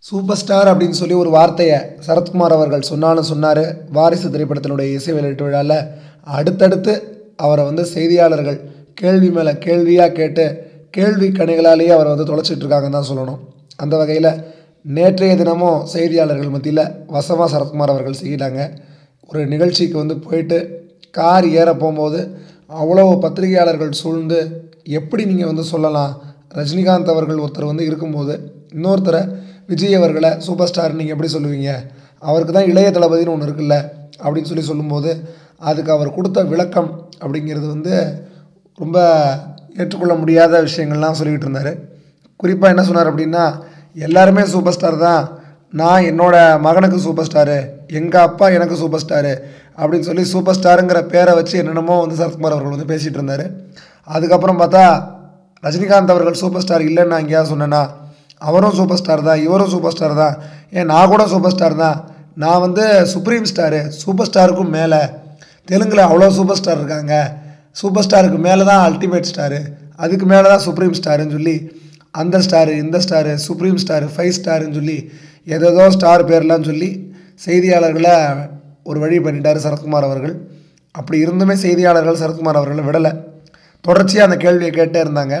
super star அப்படின்னு சொல்லி ஒரு வார்த்தையை சரத்குமார் அவர்கள் சொன்னாலும் சொன்னார் வாரிசு திரைப்படத்தினுடைய இசை வெளியீட்டு விழாவில் அடுத்தடுத்து அவரை வந்து செய்தியாளர்கள் கேள்வி மேலே கேள்வியாக கேட்டு கேள்வி கணைகளாலேயே அவரை வந்து தொலைச்சிட்டு இருக்காங்கன்னு தான் சொல்லணும் அந்த வகையில் நேற்றைய தினமும் செய்தியாளர்கள் மத்தியில் வசமாக சரத்குமார் அவர்கள் செய்கிறாங்க ஒரு நிகழ்ச்சிக்கு வந்து போயிட்டு கார் ஏற போகும்போது அவ்வளோ பத்திரிகையாளர்கள் சூழ்ந்து எப்படி நீங்கள் வந்து சொல்லலாம் ரஜினிகாந்த் அவர்கள் ஒருத்தர் வந்து இருக்கும்போது இன்னொருத்தரை விஜய் அவர்களை சூப்பர் ஸ்டார் நீங்கள் எப்படி சொல்லுவீங்க அவருக்கு தான் இளைய தளபதினு ஒன்று இருக்குல்ல அப்படின்னு சொல்லி சொல்லும்போது அதுக்கு அவர் கொடுத்த விளக்கம் அப்படிங்கிறது வந்து ரொம்ப ஏற்றுக்கொள்ள முடியாத விஷயங்கள்லாம் சொல்லிக்கிட்டு இருந்தார் குறிப்பாக என்ன சொன்னார் அப்படின்னா எல்லாருமே சூப்பர் ஸ்டார் தான் நான் என்னோட மகனுக்கு சூப்பர் ஸ்டாரு எங்கள் அப்பா எனக்கு சூப்பர் ஸ்டாரு அப்படின்னு சொல்லி சூப்பர் ஸ்டாருங்கிற பேரை வச்சு என்னென்னமோ வந்து சரத்குமார் அவர்கள் வந்து பேசிகிட்டு இருந்தார் அதுக்கப்புறம் பார்த்தா ரஜினிகாந்த் அவர்கள் சூப்பர் ஸ்டார் இல்லைன்னு நான் எங்கேயாவது சொன்னேன்னா அவரும் சூப்பர் ஸ்டார் தான் இவரும் சூப்பர் ஸ்டார் தான் ஏன் நான் கூட சூப்பர் ஸ்டார் தான் நான் வந்து சுப்ரீம் ஸ்டாரு சூப்பர் ஸ்டாருக்கும் மேலே தெலுங்கில் அவ்வளோ சூப்பர் ஸ்டார் இருக்காங்க சூப்பர் ஸ்டாருக்கு மேலே தான் அல்டிமேட் ஸ்டாரு அதுக்கு மேலே தான் சுப்ரீம் ஸ்டாருன்னு சொல்லி அந்த ஸ்டாரு இந்த ஸ்டாரு சுப்ரீம் ஸ்டாரு ஃபைவ் ஸ்டாருன்னு சொல்லி ஏதேதோ ஸ்டார் பேர்லாம் சொல்லி செய்தியாளர்களை ஒரு வழி பண்ணிட்டார் சரத்குமார் அவர்கள் அப்படி இருந்துமே செய்தியாளர்கள் சரத்குமார் அவர்களை விடலை தொடர்ச்சியாக அந்த கேள்வியை கேட்டே இருந்தாங்க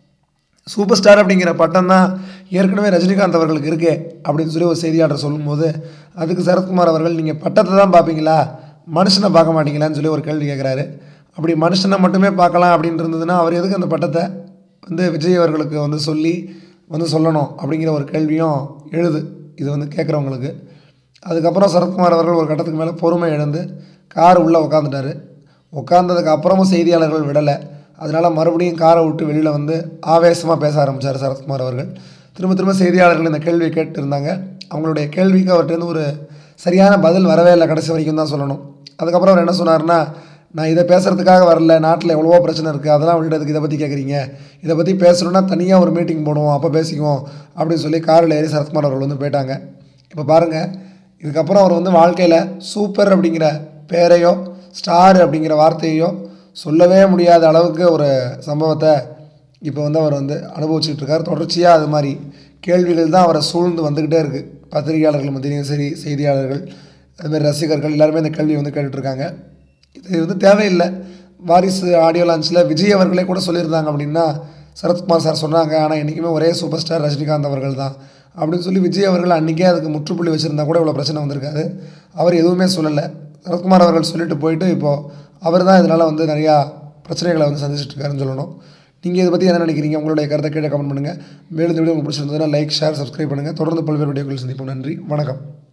சூப்பர் ஸ்டார் அப்படிங்கிற பட்டம் தான் ஏற்கனவே ரஜினிகாந்த் அவர்களுக்கு இருக்கே அப்படின்னு சொல்லி ஒரு செய்தியாளர் சொல்லும்போது அதுக்கு சரத்குமார் அவர்கள் நீங்கள் பட்டத்தை தான் பார்ப்பீங்களா மனுஷனை பார்க்க மாட்டீங்களான்னு சொல்லி ஒரு கேள்வி கேட்குறாரு அப்படி மனுஷனை மட்டுமே பார்க்கலாம் அப்படின்னு இருந்ததுன்னா அவர் எதுக்கு அந்த பட்டத்தை வந்து விஜய் அவர்களுக்கு வந்து சொல்லி வந்து சொல்லணும் அப்படிங்கிற ஒரு கேள்வியும் எழுது இது வந்து கேட்குறவங்களுக்கு அதுக்கப்புறம் சரத்குமார் அவர்கள் ஒரு கட்டத்துக்கு மேலே பொறுமை இழந்து கார் உள்ளே உட்காந்துட்டாரு உட்காந்ததுக்கு அப்புறமும் செய்தியாளர்கள் விடலை அதனால் மறுபடியும் காரை விட்டு வெளியில் வந்து ஆவேசமாக பேச ஆரம்பித்தார் சரத்குமார் அவர்கள் திரும்ப திரும்ப செய்தியாளர்கள் இந்த கேள்வியை கேட்டு இருந்தாங்க அவங்களுடைய கேள்விக்கு அவர்கிட்ட ஒரு சரியான பதில் வரவே இல்லை கடைசி வரைக்கும் தான் சொல்லணும் அதுக்கப்புறம் அவர் என்ன சொன்னார்னா நான் இதை பேசுகிறதுக்காக வரல நாட்டில் எவ்வளவோ பிரச்சனை இருக்குது அதெல்லாம் விட்டுறதுக்கு இதை பற்றி கேட்குறீங்க இதை பற்றி பேசணுன்னா தனியாக ஒரு மீட்டிங் போடுவோம் அப்போ பேசிக்குவோம் அப்படின்னு சொல்லி காரில் ஏறி சரத்குமார் அவர்கள் வந்து போயிட்டாங்க இப்போ பாருங்கள் இதுக்கப்புறம் அவர் வந்து வாழ்க்கையில் சூப்பர் அப்படிங்கிற பேரையோ ஸ்டார் அப்படிங்கிற வார்த்தையோ சொல்லவே முடியாத அளவுக்கு ஒரு சம்பவத்தை இப்போ வந்து அவர் வந்து அனுபவிச்சுட்டு இருக்கார் தொடர்ச்சியாக அது மாதிரி கேள்விகள் தான் அவரை சூழ்ந்து வந்துக்கிட்டே இருக்குது பத்திரிகையாளர்கள் மத்தியிலையும் சரி செய்தியாளர்கள் அதுமாதிரி ரசிகர்கள் எல்லாருமே இந்த கேள்வியை வந்து கேட்டுட்ருக்காங்க இது வந்து தேவையில்லை வாரிசு ஆடியோ லான்ச்சில் விஜய் அவர்களே கூட சொல்லியிருந்தாங்க அப்படின்னா சரத்குமார் சார் சொன்னாங்க ஆனால் என்றைக்குமே ஒரே சூப்பர் ஸ்டார் ரஜினிகாந்த் அவர்கள் தான் அப்படின்னு சொல்லி விஜய் அவர்கள் அன்றைக்கே அதுக்கு முற்றுப்புள்ளி வச்சுருந்தா கூட இவ்வளோ பிரச்சனை வந்திருக்காது அவர் எதுவுமே சொல்லலை சரத்குமார் அவர்கள் சொல்லிட்டு போயிட்டு இப்போது அவர் தான் இதனால் வந்து நிறையா பிரச்சனைகளை வந்து சந்திச்சுட்டு இருக்காருன்னு சொல்லணும் நீங்கள் இதை பற்றி என்ன நினைக்கிறீங்க உங்களுடைய கருத்தை கீழே கமெண்ட் பண்ணுங்கள் மேலும் இந்த வீடியோ உங்களுக்கு பிடிச்சிருந்ததுன்னா லைக் ஷேர் சப்ஸ்கிரைப் பண்ணுங்கள் தொடர்ந்து பல்வேறு வீடியோக்கள் சந்திப்போம் நன்றி வணக்கம்